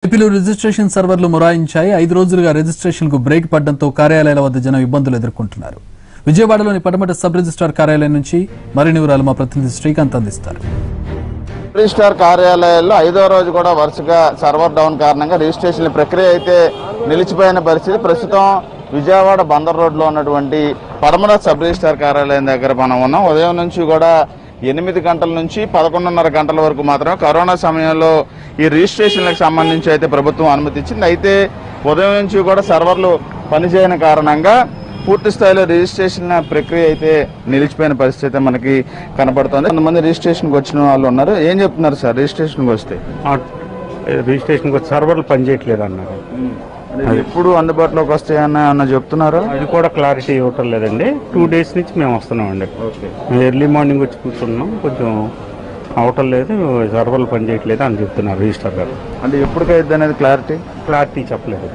ఏపీలో రిజిస్ట్రేషన్ సర్వర్లు మొరాయించాయి ఐదు రోజులుగా రిజిస్ట్రేషన్కు బ్రేక్ పడడంతో కార్యాలయాల వద్ద జనం ఇబ్బందులు ఎదుర్కొంటున్నారు విజయవాడలోని పడమట సబ్ రిజిస్ట్రార్ కార్యాలయం నుంచి మరిన్ని వివరాలు మా ప్రతినిధి శ్రీకాంత్ అందిస్తారు రిజిస్ట్రార్ కార్యాలయాల్లో ఐదో రోజు కూడా వరుసగా సర్వర్ డౌన్ కారణంగా రిజిస్ట్రేషన్ ప్రక్రియ అయితే నిలిచిపోయిన పరిస్థితి ప్రస్తుతం విజయవాడ బందర్ రోడ్లో ఉన్నటువంటి పడమర సబ్ రిజిస్ట్రార్ కార్యాలయం దగ్గర మనం ఉన్నాం ఉదయం నుంచి కూడా ఎనిమిది గంటల నుంచి పదకొండున్నర గంటల వరకు మాత్రమే కరోనా సమయంలో ఈ రిజిస్ట్రేషన్లకు సంబంధించి అయితే ప్రభుత్వం అనుమతి ఇచ్చింది అయితే ఉదయం నుంచి కూడా సర్వర్లు పనిచేయని కారణంగా పూర్తి స్థాయిలో రిజిస్ట్రేషన్ ప్రక్రియ అయితే నిలిచిపోయిన పరిస్థితి అయితే మనకి కనపడుతుంది కొంతమంది రిజిస్ట్రేషన్కి వచ్చిన వాళ్ళు ఉన్నారు ఏం చెప్తున్నారు సార్ రిజిస్ట్రేషన్కి వస్తే ఆ రిజిస్ట్రేషన్కి వచ్చి సర్వర్లు పనిచేయట్లేదు అన్నారు అది ఎప్పుడు అందుబాటులోకి వస్తాయన్న అన్న చెప్తున్నారు అది కూడా క్లారిటీ ఇవ్వటం లేదండి టూ డేస్ నుంచి మేము వస్తున్నామండి ఎర్లీ మార్నింగ్ వచ్చి కూర్చున్నాం కొంచెం అవటం లేదు సర్వర్లు పనిచేయట్లేదు అని చెప్తున్నారు రిజిస్టర్ గారు అంటే ఎప్పటికైద్ది అనేది క్లారిటీ క్లారిటీ చెప్పలేదు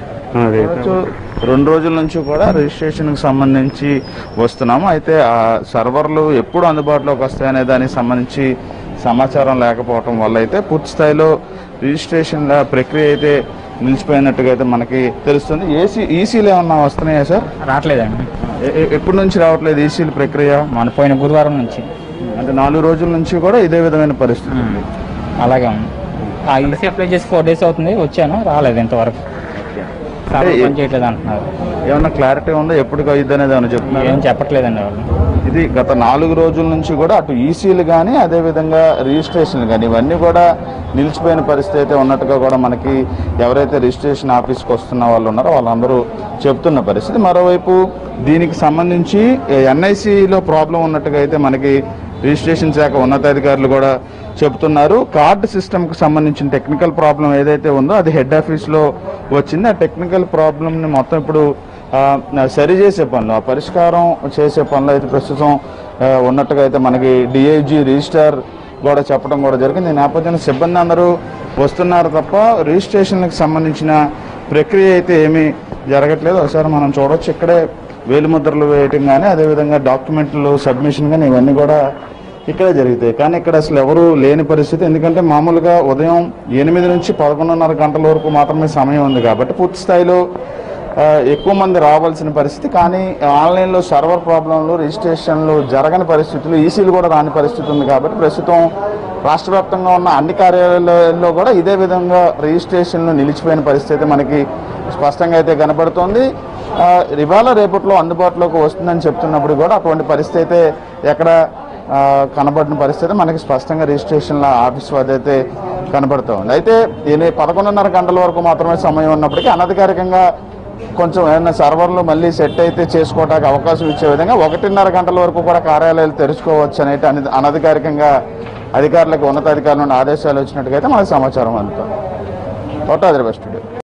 అదే రెండు రోజుల నుంచి కూడా రిజిస్ట్రేషన్కి సంబంధించి వస్తున్నాము అయితే ఆ సర్వర్లు ఎప్పుడు అందుబాటులోకి వస్తాయనే దానికి సంబంధించి సమాచారం లేకపోవటం వల్ల అయితే పూర్తి స్థాయిలో రిజిస్ట్రేషన్ల ప్రక్రియ అయితే నిలిచిపోయినట్టుగా అయితే మనకి తెలుస్తుంది ఏసీ ఈసీలు ఏమన్నా వస్తున్నాయా సార్ రావట్లేదండి ఎ- ఎ- ఎప్పటి నుంచి రావట్లేదు ఈసీల ప్రక్రియ మన పోయిన గురువారం నుంచి అంటే నాలుగు రోజుల నుంచి కూడా ఇదే విధమైన పరిస్థితి ఉంది. అలాగే ఉంది ఆ ఈసీ అప్లై చేసి ఫోర్ డేస్ అవుతుంది వచ్చాను రాలేదు ఇంతవరకు సర్వర్ అంటే- పని చేయట్లేదు అంటున్నారు ఏమన్నా క్లారిటీ ఉందా ఎప్పటికి అయ్యిద్ది అనేది ఏమైనా చెప్తున్నారు ఏం చెప్పట్లేదండి వాళ్ళు ఇది గత నాలుగు రోజుల నుంచి కూడా అటు ఈసీలు కానీ అదేవిధంగా రిజిస్ట్రేషన్లు కానీ ఇవన్నీ కూడా నిలిచిపోయిన పరిస్థితి అయితే ఉన్నట్టుగా కూడా మనకి ఎవరైతే రిజిస్ట్రేషన్ ఆఫీస్కి వస్తున్న వాళ్ళు ఉన్నారో వాళ్ళందరూ చెప్తున్న పరిస్థితి మరోవైపు దీనికి సంబంధించి ఎన్ఐసిలో ప్రాబ్లం ఉన్నట్టుగా అయితే మనకి రిజిస్ట్రేషన్ శాఖ ఉన్నతాధికారులు కూడా చెప్తున్నారు కార్డు సిస్టమ్కి సంబంధించిన టెక్నికల్ ప్రాబ్లం ఏదైతే ఉందో అది హెడ్ ఆఫీస్లో వచ్చింది ఆ టెక్నికల్ ప్రాబ్లమ్ని మొత్తం ఇప్పుడు ఆ, సరి చేసే పనులు ఆ పరిష్కారం చేసే పనులు అయితే ప్రస్తుతం ఆ, ఉన్నట్టుగా అయితే మనకి డిఐజీ రిజిస్టార్ కూడా చెప్పడం కూడా జరిగింది ఈ నేపథ్యంలో సిబ్బంది అందరూ వస్తున్నారు తప్ప రిజిస్ట్రేషన్లకు సంబంధించిన ప్రక్రియ అయితే ఏమీ జరగట్లేదు ఒకసారి మనం చూడొచ్చు ఇక్కడే వేలిముద్రలు వేయటం కానీ అదేవిధంగా డాక్యుమెంట్లు సబ్మిషన్ కానీ ఇవన్నీ కూడా ఇక్కడే జరుగుతాయి కానీ ఇక్కడ అసలు ఎవరు లేని పరిస్థితి ఎందుకంటే మామూలుగా ఉదయం ఎనిమిది నుంచి పదకొండున్నర గంటల వరకు మాత్రమే సమయం ఉంది కాబట్టి పూర్తి స్థాయిలో ఆ, ఎక్కువ మంది రావాల్సిన పరిస్థితి కానీ ఆన్లైన్లో సర్వర్ ప్రాబ్లంలు రిజిస్ట్రేషన్లు జరగని పరిస్థితులు ఈసీలు కూడా రాని పరిస్థితి ఉంది కాబట్టి ప్రస్తుతం రాష్ట్ర వ్యాప్తంగా ఉన్న అన్ని కార్యాలయాల్లో కూడా ఇదే విధంగా రిజిస్ట్రేషన్లు నిలిచిపోయిన పరిస్థితి అయితే మనకి స్పష్టంగా అయితే కనబడుతోంది ఆ, ఇవాళ రేపట్లో అందుబాటులోకి వస్తుందని చెప్తున్నప్పుడు కూడా అటువంటి పరిస్థితి అయితే ఎక్కడ ఆ, కనబడిన పరిస్థితి మనకి స్పష్టంగా రిజిస్ట్రేషన్ల ఆఫీస్ వద్ద అయితే కనబడుతూ ఉంది అయితే దీని పదకొండున్నర గంటల వరకు మాత్రమే సమయం ఉన్నప్పటికీ అనధికారికంగా కొంచెం ఏమైనా సర్వర్లు మళ్ళీ సెట్ అయితే చేసుకోవడానికి అవకాశం ఇచ్చే విధంగా ఒకటిన్నర గంటల వరకు కూడా కార్యాలయాలు తెరుచుకోవచ్చు అనేది అని- అనధికారికంగా అధికారులకు ఉన్నతాధికారుల నుండి ఆదేశాలు వచ్చినట్టుగా అయితే మనకు సమాచారం అందుతుంది ఒకటో హైదరాబాద్ స్టూడియో